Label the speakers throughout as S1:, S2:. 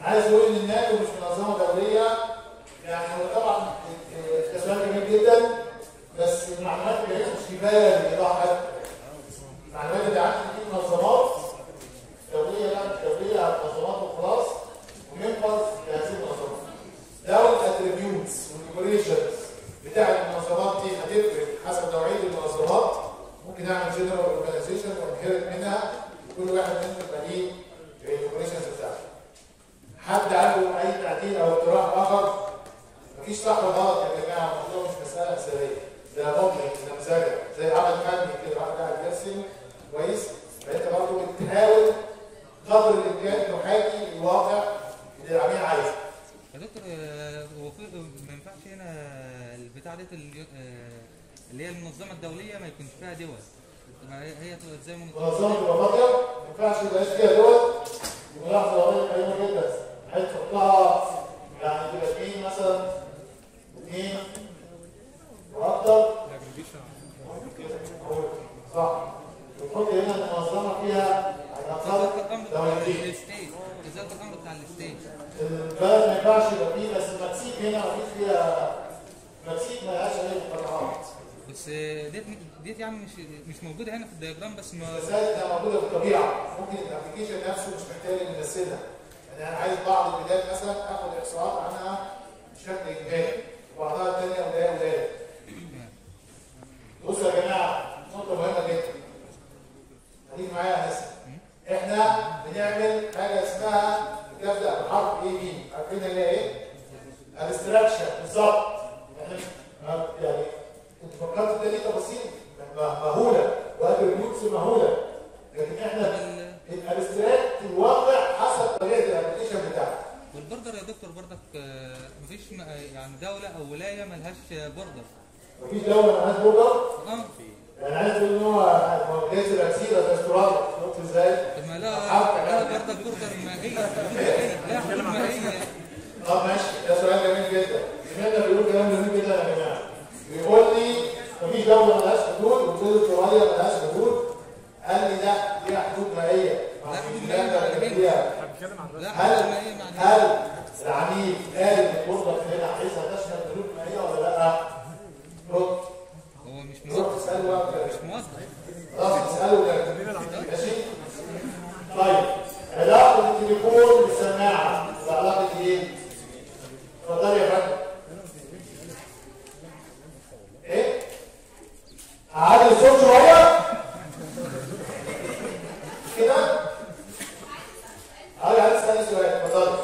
S1: عايز اقول ان الناتو مش منظمه دوليه يعني هو طبعا كسبان جميل جدا بس المعلومات اللي هي مش كفايه لايضاح حد المعلومات اللي عندي دي منظمات دوليه لا مش دوليه منظمات وخلاص وممبرز لهذه المنظمات لو الاتريبيوتس والاوبريشنز بتاع المنظمات دي هتفرق حسب نوعيه المنظمات ممكن نعمل جنرال اورجانيزيشن ونهرب منها كل واحد منهم يبقى ليه الاوبريشنز بتاعته حد عنده اي تعديل او اقتراح اخر مفيش صح وغلط يا جماعه الموضوع مش مساله حسابيه ده ممكن نمذجه زي عمل فني كده واحد قاعد يرسم كويس فانت برضه بتحاول قدر الامكان تحاكي الواقع اللي العميل عايزه
S2: يا دكتور آه، هو في ما ينفعش هنا البتاع ديت ال- آه، اللي هي المنظمه الدوليه ما يكونش فيها دول تبقى هي هي تبقى زي ما
S1: منظمه تبقى فاضيه ما ينفعش يبقاش فيها دول دي ملاحظه قريبه قريبه جدا عايز تحطها يعني تبقى اثنين مثلا اثنين واكتر صح وتحط هنا المنظمه فيها
S2: ذات
S1: الاقل
S2: الامر
S1: دولتين
S2: الستيت ذات الامر بتاع الستيت
S1: البلد ما ينفعش يبقى فيه بس المكسيك هنا ما فيش فيها المكسيك ما لهاش اي مقاطعات
S2: بس آه، ديت ديت يعني مش مش موجوده هنا في الدياجرام بس ما
S1: الرسائل ده موجوده في الطبيعه ممكن الابلكيشن نفسه مش محتاج نمثلها يعني انا عايز بعض البلاد مثلا اخد احصاءات عنها بشكل اجمالي وبعضها الثانيه ولايه ولايه بصوا يا جماعه نقطه مهمه جدا خليك معايا يا هندسه احنا بنعمل حاجه اسمها بتبدا بحرف اي بي عارفين اللي هي ايه؟ ابستراكشن بالظبط احنا ما- يعني انت فكرت ده ليه تفاصيل مهوله واتريبيوتس مهوله لكن احنا الابستراكت الواقع حسب طبيعه الابلكيشن بتاعك
S2: والبوردر يا دكتور برضك آه، مفيش م- آه، يعني دوله او ولايه ملهاش بوردر
S1: مفيش دوله مالهاش بوردر
S2: اه
S1: يعني عايز تقول ان هو هو جزر اكسيرا ده استراليا شفت ازاي؟
S2: طب ما لا
S1: حركة
S2: لا
S1: يعني.
S2: برضك بوردر مائيه حدود مائيه لا حدود مائيه
S1: طب ماشي ده سؤال جميل جدا سمعنا بيقول كلام جميل جدا يا جماعه بيقول لي مفيش دوله مالهاش حدود وجزر استراليا مالهاش حدود قال لي لا ليها حدود مائيه
S2: لا، حدود
S1: نيوزيلندا
S2: مائية معنى
S1: فيها
S2: لا
S1: هل
S2: حدود مائيه معنى
S1: هل العميل قال ان البوردة هنا عايزها تشمل حدود مائيه ولا لا؟ رد
S2: هو مش
S1: روح
S2: موظف
S1: اساله بقى
S2: مش موظف
S1: خلاص اساله ده ماشي؟ طيب علاقه التليفون بالسماعه علاقه ايه؟ اتفضل يا فندم ايه؟ اعلي الصوت شويه كده عايز اسال سؤال اتفضل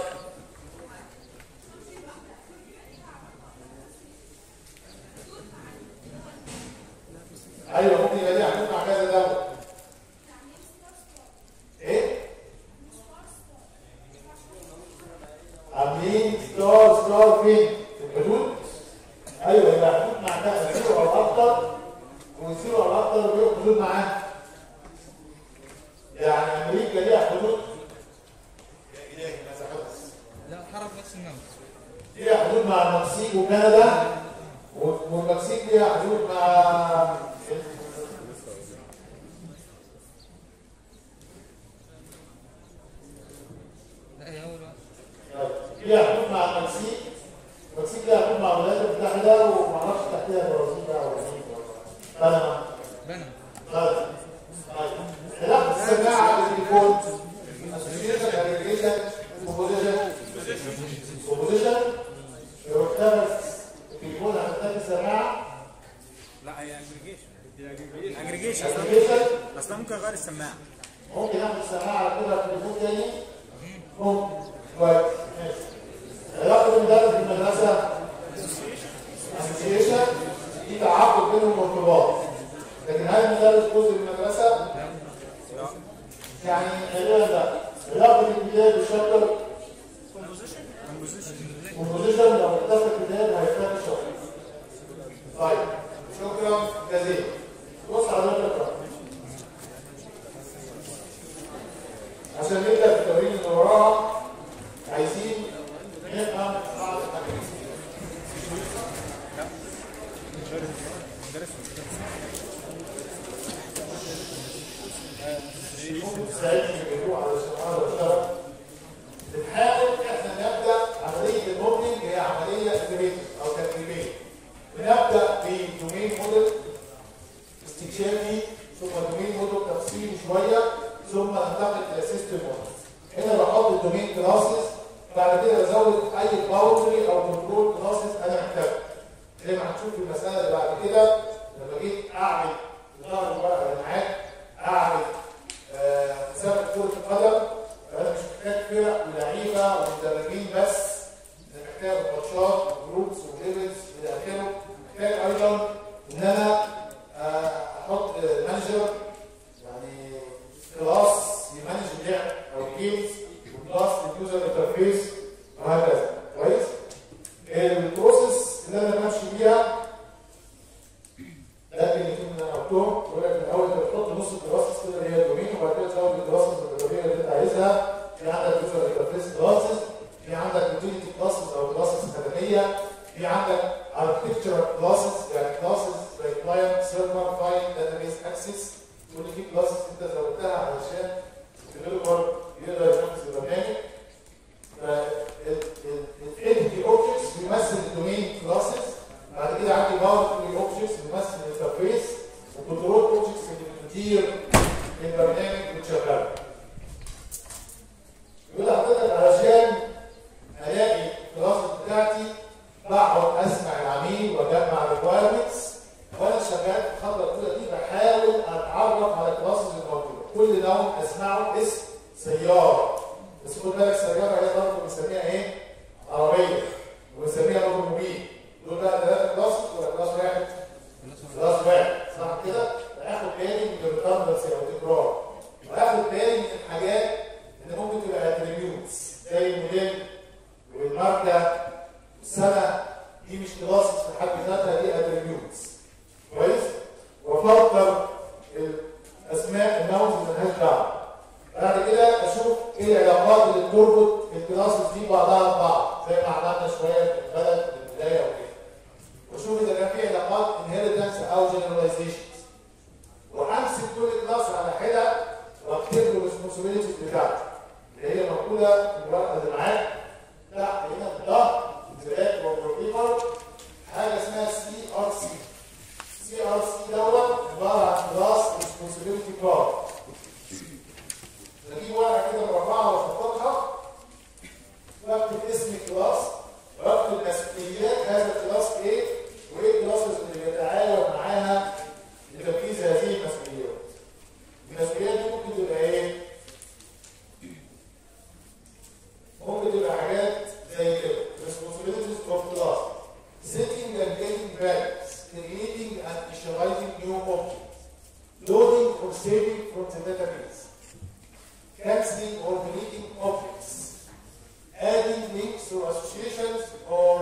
S1: ايوه ممكن يبقى ليه حدود مع كذا دوله ايه عاملين ستار ستار فين في الحدود ايوه يبقى حدود مع كذا زيرو او اكتر وزيرو او اكتر وليه حدود معاه يعني امريكا ليها حدود يا الهي ماذا حدث
S2: لا حرف بس الماوس
S1: ليها حدود مع المكسيك وكندا والمكسيك ليها حدود مع
S2: لا هي اول واحد
S1: ليها حدود مع المكسيك المكسيك ليها حدود مع الولايات المتحده ومعرفش تحتها البرازيل بقى ولا مين بنما
S2: بنما
S1: طيب طيب علاقه السماعه بالتليفون اسوشيشن اجريجيشن كومبوزيشن كومبوزيشن لو اختلف التليفون هتختلف السماعه
S3: لا هي اجريجيشن اجريجيشن
S1: اجريجيشن
S3: بس ده ممكن اغير السماعه
S1: ممكن اخد السماعه على كده في التليفون تاني ممكن كويس ماشي علاقه المدرس بالمدرسه اسوشيشن دي تعاقد بينهم وارتباط لكن هل المدرس جزء من المدرسه؟ يعني غالبا لا علاقه البدايه بالشابتر كومبوزيشن لو اختلفت البدايه هيختلف الشابتر طيب شكرا جزيلا بص على النقطه عشان نبدا في التمرين اللي وراها عايزين نفهم بعض الحاجات ممكن تساعدني في الموضوع على السؤال والشرف بنحاول احنا شويه ثم ننتقل الى سيستم موديل هنا بحط الدومين كلاسز بعد كده بزود اي باوندري او كنترول كلاسز انا محتاجها زي ما هنشوف في المساله اللي بعد كده لما جيت اعمل ظهر الورقه اللي معاك اعمل آه، مسابقه كره القدم فانا مش محتاج فرق ولعيبه ومدربين بس انا محتاج ماتشات وجروبس وليفلز الى اخره محتاج ايضا ان انا آه، احط آه، مانجر يعني كلاس يمانج اللعب او الجيمز وكلاس لليوزر انترفيس وهكذا كويس البروسيس اللي انا بمشي بيها ده اللي يكون انا قلتهم بقول لك في الاول انت بتحط نص الكلاسز كده اللي هي الدومين وبعد كده تزود الكلاسز الاضافيه اللي انت عايزها في عندك يوزر انترفيس كلاسز في عندك يوتيليتي كلاسز او كلاسز خدميه في عندك اركتكتشر كلاسز يعني كلاسز زي كلاينت سيرفر فايل داتابيس اكسس كل دي كلاسز انت زودتها علشان الديفلوبر يقدر ينفذ البرنامج الانتي اوبجكتس بيمثل الدومين كلاسز بعد كده عندي باور اوبجكتس بيمثل الانترفيس وكنترول اوبجكتس اللي بتدير البرنامج وتشغله يقول لحضرتك علشان الاقي الكلاس بتاعتي بقعد اسمع العميل واجمع ريكوايرمنتس وانا شغال في الخطوه الاولى دي بحاول اتعرف على الكلاسز الموجوده كل نوع اسمعه اسم سياره بس خد بالك سياره هي برضه بنسميها ايه؟ عربيه وبنسميها اوتوموبيل دول بقى ثلاثه كلاس ولا كلاس واحد؟ كلاس واحد صح كده؟ باخد بالي من الريتاردنسي او التكرار واخد بالي من الحاجات اللي ممكن تبقى اتريبيوتس زي الموديل والماركه والسنه دي مش كلاسز في حد ذاتها دي اتريبيوتس كويس؟ وافلتر الاسماء النوز اللي مالهاش دعوه بعد كده اشوف ايه العلاقات اللي بتربط الكلاسز دي بعضها ببعض زي ما عملنا شويه في البلد في البدايه وكده واشوف اذا كان في علاقات انهيرتنس او جنراليزيشنز وامسك كل كلاس على حده واكتب له الريسبونسبيلتيز بتاعته اللي هي موجوده في الورقه اللي معاك تحت هنا في الظهر زائد والبروفيمر حاجه اسمها سي ار سي سي ار سي دوت عباره عن كلاس ريسبونسبيلتي كارد بجيب ورقه كده مربعه واحطها واكتب اسم الكلاس واكتب مسؤوليات هذا الكلاس ايه وايه الكلاسز اللي بيتعاون معاها لتنفيذ هذه المسؤوليات المسؤوليات دي ممكن تبقى ايه ممكن تبقى حاجات زي كده responsibilities of class setting and getting values creating and initializing new objects loading or saving from the database canceling or deleting objects, adding links or associations or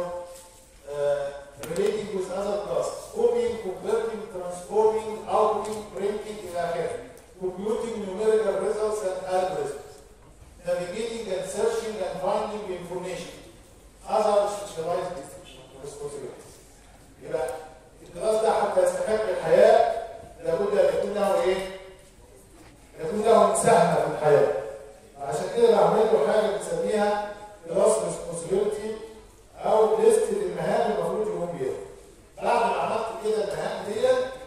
S1: uh, relating with other classes, copying, converting, transforming, outputting, printing, إلى آخره, computing numerical results and algorithms, navigating and searching and finding information, other specialized responsibilities. يبقى الكلاس ده حتى يستحق الحياة لابد أن يكون له إيه؟ يكون له مساهمه في الحياه عشان كده بعمل له حاجه بنسميها كلاس ريسبونسبيلتي او ليست المهام المفروض يقوم بيها بعد ما عملت كده المهام دي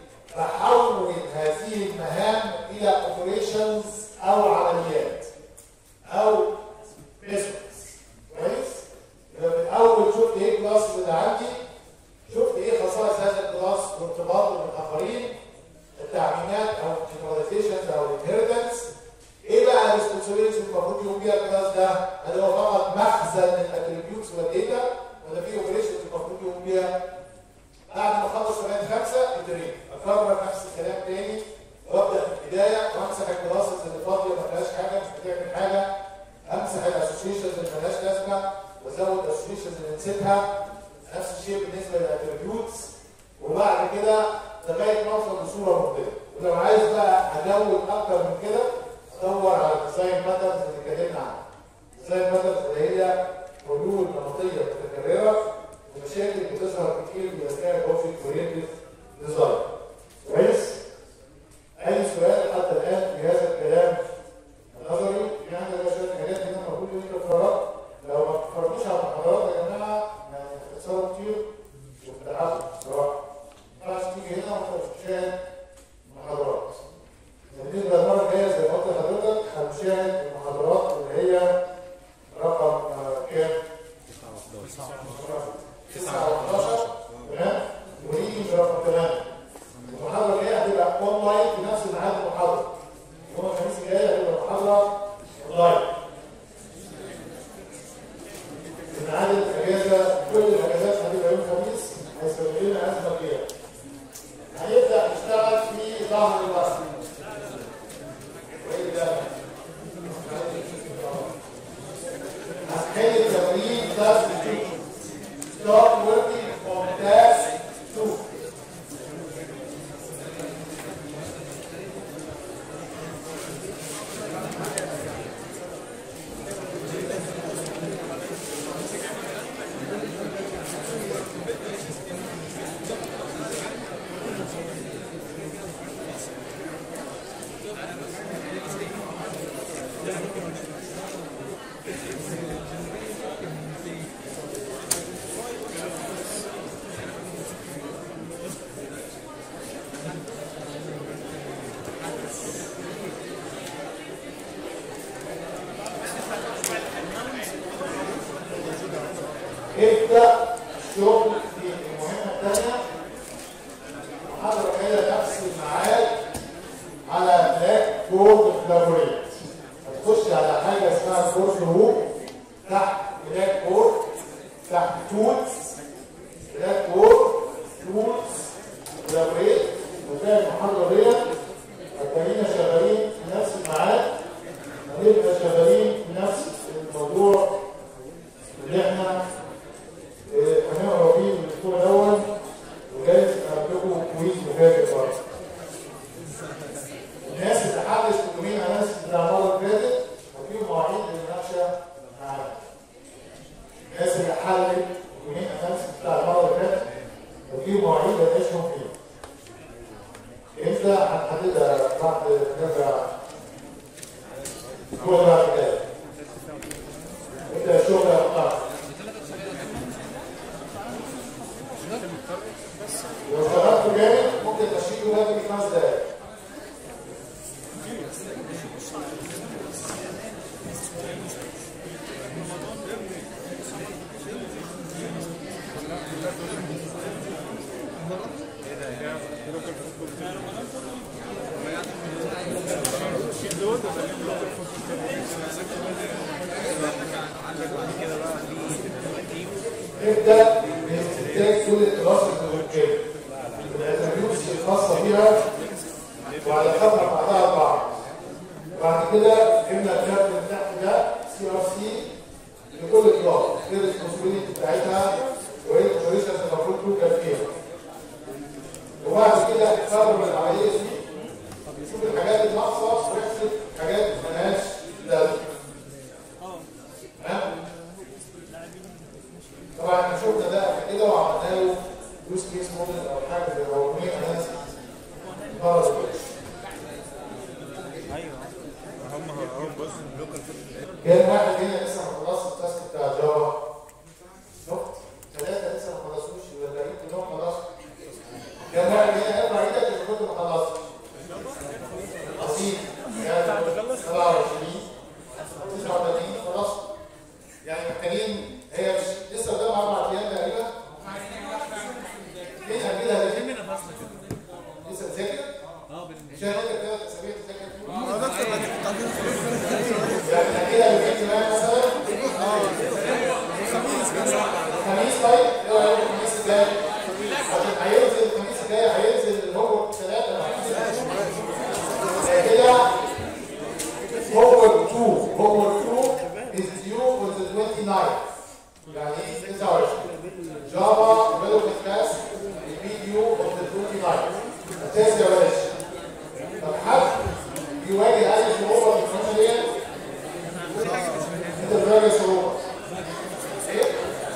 S1: بحول هذه المهام الى اوبريشنز او عمليات او بيزنس كويس يبقى من اول شفت ايه الكلاس اللي عندي شفت ايه خصائص هذا الكلاس وارتباطه بالاخرين التعميمات او الجنراليزيشنز او الانهيرتنس ايه بقى الريسبونسبيلتي المفروض يقوم بيها الكلاس ده؟ هل هو فقط مخزن للاتريبيوتس والداتا ولا في اوبريشنز المفروض يقوم بيها؟ بعد ما اخلص كمان خمسه ادريت اكرر نفس الكلام تاني وابدا في البدايه وامسح الكلاسز اللي فاضيه ما فيهاش حاجه مش بتعمل حاجه امسح الاسوشيشنز اللي مالهاش لازمه وازود الاسوشيشنز اللي نسيتها نفس الشيء بالنسبه للاتريبيوتس وبعد كده لغايه ما اوصل لصوره مرضيه ولو عايز بقى ازود اكتر من كده ادور على الديزاين باترنز اللي اتكلمنا عنها الديزاين باترنز اللي هي حلول نمطيه متكرره ومشاكل بتظهر كتير في اثناء الاوبجكت اورينتد ديزاين كويس اي سؤال حتى الان في هذا الكلام النظري في عندنا بقى شويه حاجات هنا المفروض ان انت تقراها لو ما تتفرجوش على المحاضرات يا جماعه يعني هتخسروا كتير وبتتعبوا بصراحه ما ينفعش تيجي هنا وانت مش فاهم محاضرات بالنسبه للمره الجايه زي محاضره اونلاين من عدد الاجازه كل الاجازات هتبقى يوم الخميس هيسبب لنا ازمه كبيره هنبدا نشتغل في ظهر الوقت وايه ده؟ هنحل التمرين تاسك 2 start working on task 2 ابدأ شغل في المهمة الثانية محاضرة كده نفس الميعاد على بلاك بورد كولابوريت هتخش على حاجة اسمها كورس هوب تحت بلاك بورد تحت تولز بلاك بورد تولز كولابوريت وتلاقي المحاضرة ديت هتلاقينا شغالين في نفس الميعاد هنبقى شغالين في نفس الموضوع اللي احنا اه، هنقرا فيه الدكتور الاول وجايز لكم كويز مفاجئ برضه. الناس اللي حلت الدومين اناليسيس بتاع المره اللي فاتت وفيهم مواعيد للمناقشه معانا. الناس اللي حلت الدومين اناليسيس بتاع المره اللي فاتت وفيهم مواعيد هنعيشهم فيها. امتى هنحددها بعد نرجع الاسبوع اللي بعد كده. ابدا الشغل يا مختار. لو اشتغلتوا جامد ممكن تشيلوا بدري خمس دقايق. نبدا باستنتاج كل الدراسه الزوجيه الاتريبيوتس الخاصه بيها وعلى قدر بعضها البعض بعد كده جبنا الكارت اللي تحت ده سي ار سي لكل كلاس ايه الريسبونسبيلتي بتاعتها وايه الاوبريشنز اللي المفروض توجد فيها وبعد كده قرر العمليه دي نشوف الحاجات الناقصه ونحسب حاجات مالهاش لازمه تمام طبعا احنا شفنا ده قبل كده وعملنا له يوز كيس موديل او حاجه زي الروميه اناليسيس بره الوش
S3: ايوه هم هم بص اللوكال
S1: كان واحد هنا لسه ما خلصش التاسك بتاع جافا شفت ثلاثه لسه ما خلصوش يبقى الباقيين كلهم خلصوا كان واحد هنا ارفع ايدك اذا كنت ما خلصتش بسيط يعني 27 89 خلاص يعني محتاجين هي مش لسه قدام اربع ايام تقريبا ايه هنجيلها ليه؟ لسه تذاكر؟ مش هنقدر ثلاث اسابيع تذاكر فيهم؟ يعني هنجيلها لغايه كمان مثلا الخميس طيب ايه رايك الخميس الجاي؟ عشان هينزل الخميس الجاي هينزل الهوم ثلاثه كده هومورك 2 هومورك 2 is due on the 29th يعني ايه 29 جافا development class will be due on the 29th اساس يا باشا طب حد يواجه اي صعوبه في الفرصه ديت انت بتواجه صعوبه ايه؟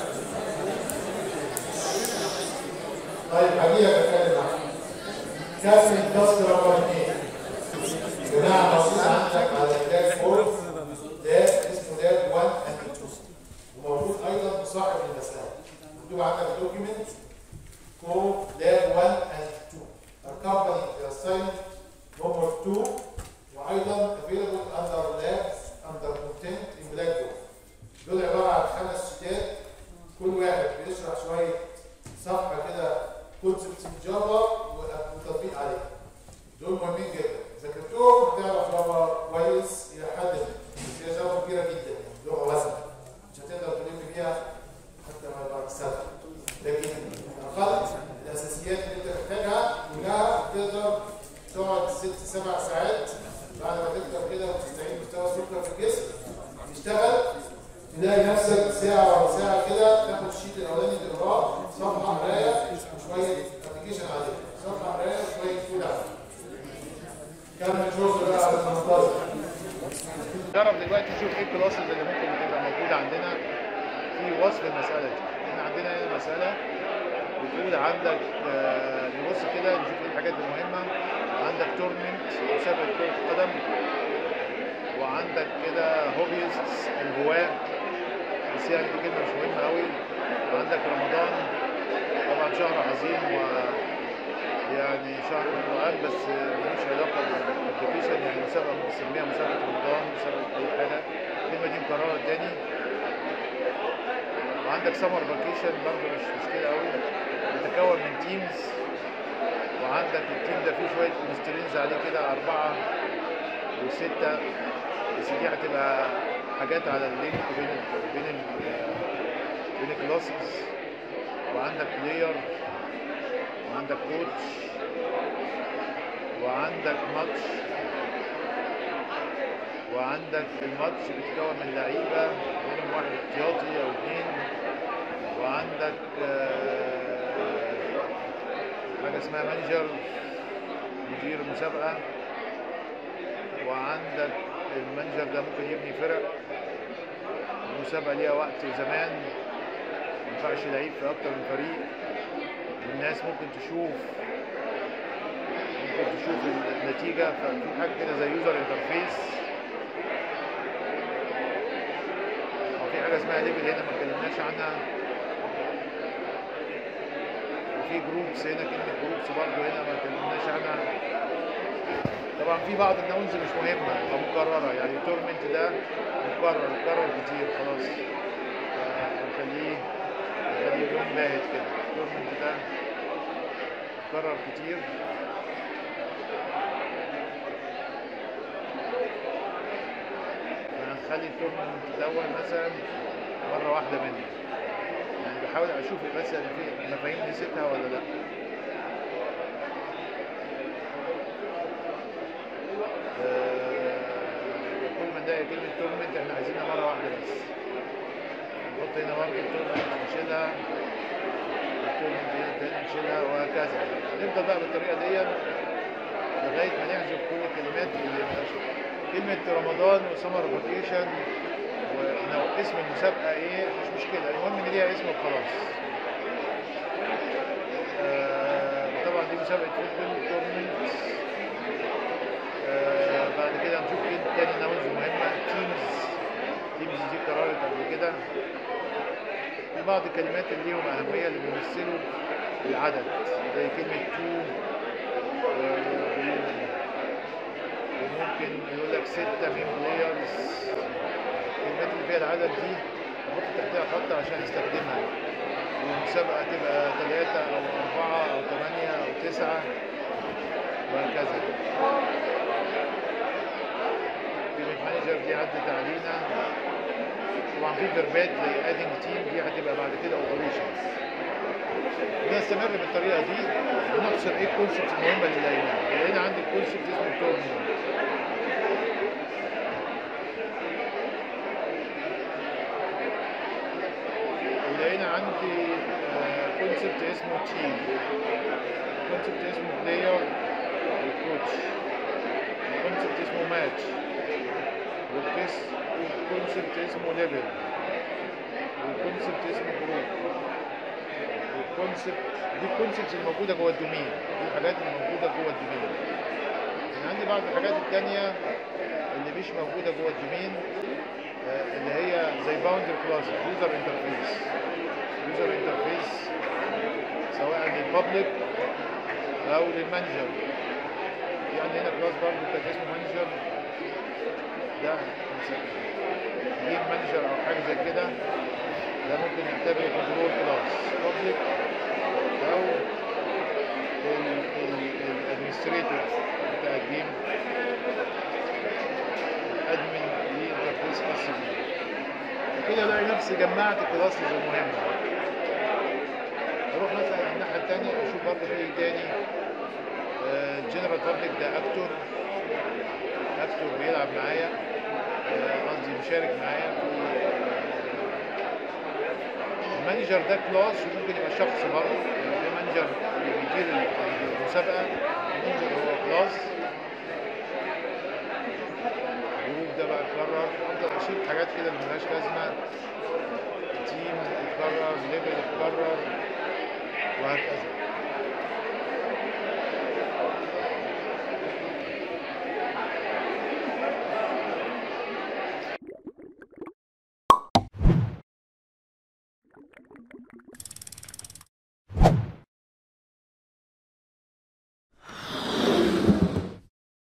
S1: طيب هجيلك اتكلم معاك كمل التاسك رقم اثنين بناء بسيط عندك على الداك فور ده اسمه داك 1 اند 2 وموجود ايضا في صاحب المسائل مكتوب عندك دوكيمنت كود داك 1 اند 2 الكومباني كده ناخد الشيت الاولاني تقراه صفحه قرايه وشويه ابلكيشن عليه صفحه قرايه وشويه كود عليه كمل شغل بقى على 18
S4: نجرب دلوقتي نشوف ايه الكلاسز اللي ممكن تبقى موجوده عندنا في وصف المساله دي احنا عندنا هنا مساله بتقول عندك آه، نبص كده نشوف ايه الحاجات المهمه عندك تورنمنت مسابقه كره القدم وعندك كده هوبيستس الهواه بس يعني دي كلمه مش مهمه قوي وعندك رمضان طبعا شهر عظيم و يعني شهر القرآن بس ملوش علاقة بالابلكيشن يعني مسابقة ممكن تسميها مسابقة رمضان مسابقة أي حاجة الكلمة دي مكررة تاني وعندك سمر فاكيشن برضه مش مشكلة أوي بتتكون من تيمز وعندك التيم ده فيه شوية كونسترينز عليه كده أربعة وستة بس دي هتبقى حاجات على اللينك بين ال بين ال بين الكلاسز وعندك بلاير وعندك كوتش وعندك ماتش وعندك الماتش بيتكون من لعيبه منهم واحد احتياطي او اثنين وعندك آه، حاجه اسمها مانجر مدير مسابقه وعندك المانجر ده ممكن يبني فرق المسابقه ليها وقت وزمان ما ينفعش لعيب في اكتر من فريق والناس ممكن تشوف ممكن تشوف النتيجة ففي حاجة كده زي يوزر انترفيس وفي حاجة اسمها ليفل هنا ما اتكلمناش عنها وفي جروبس هنا كلمة جروبس برضه هنا ما اتكلمناش عنها طبعا في بعض النونز مش مهمة أو مكررة يعني التورمنت ده مكرر مكرر كتير خلاص فنخليه نخليه لون باهت كده التورمنت ده مكرر كتير فهنخلي التورنمنت الاول مثلا مره واحده منه يعني بحاول اشوف بس انا في مفاهيم نسيتها ولا لا آه، كل ما نلاقي كلمه تورنمنت احنا عايزينها مره واحده بس نحط هنا برضه التورنمنت نشيلها التورنمنت هنا تاني نشيلها وهكذا نفضل بقى بالطريقه دي لغايه ما نحذف كل الكلمات اللي ملهاش كلمه رمضان وسمر فاكيشن ولو اسم المسابقه ايه مش مشكله المهم ان ليها اسم وخلاص آه، طبعا دي مسابقه فوتبول تورنمنت آه، بعد كده هنشوف ايه تاني ناونز مهمه تيمز تيمز دي قررت قبل كده في بعض الكلمات اللي ليهم اهميه اللي بيمثلوا العدد زي كلمه تو وممكن يقول لك ستة من بلايرز الكلمات اللي فيها العدد دي نحط تحتها خط عشان نستخدمها والمسابقة تبقى ثلاثة أو أربعة أو ثمانية أو تسعة وهكذا كلمة مانجر دي عدت علينا طبعا في فيربات زي ادنج تيم دي هتبقى بعد كده اوبريشنز نستمر بالطريقه دي ونحصر ايه الكونسبت المهمه اللي لقيناها لقينا عندي الكونسبت اسمه تورنمنت ولقينا عندي كونسبت اسمه تيم كونسبت اسمه بلاير وكوتش كونسبت اسمه ماتش والكونسبت اسمه ليفل والكونسبت اسمه جروب والكونسبت دي الكونسبتس الموجوده جوه الدومين دي الحاجات اللي موجوده جوه الدومين يعني عندي بعض الحاجات التانية اللي مش موجوده جوه الدومين آه، اللي هي زي باوندر كلاس يوزر انترفيس يوزر انترفيس سواء للبابليك او للمانجر في عندي هنا كلاس برضه كان اسمه مانجر ده جيم مانجر او حاجه زي كده ده ممكن يعتبر كنترول كلاس بابليك او الادمنستريتور بتاع الجيم ادمن ليه انترفيس خاص بيه وكده الاقي نفسي جمعت الكلاسز المهمه اروح مثلا الناحيه الثانيه اشوف برضه في ايه تاني الجنرال بابليك ده اكتور اكتور بيلعب معايا آه، قصدي مشارك معايا في المانجر ده كلاس وممكن يبقى شخص برضه يعني في مانجر اللي بيدير المسابقه المانجر هو كلاس الجروب ده بقى اتكرر افضل اشيل حاجات كده اللي ملهاش لازمه تيم اتكرر ليفل اتكرر وهكذا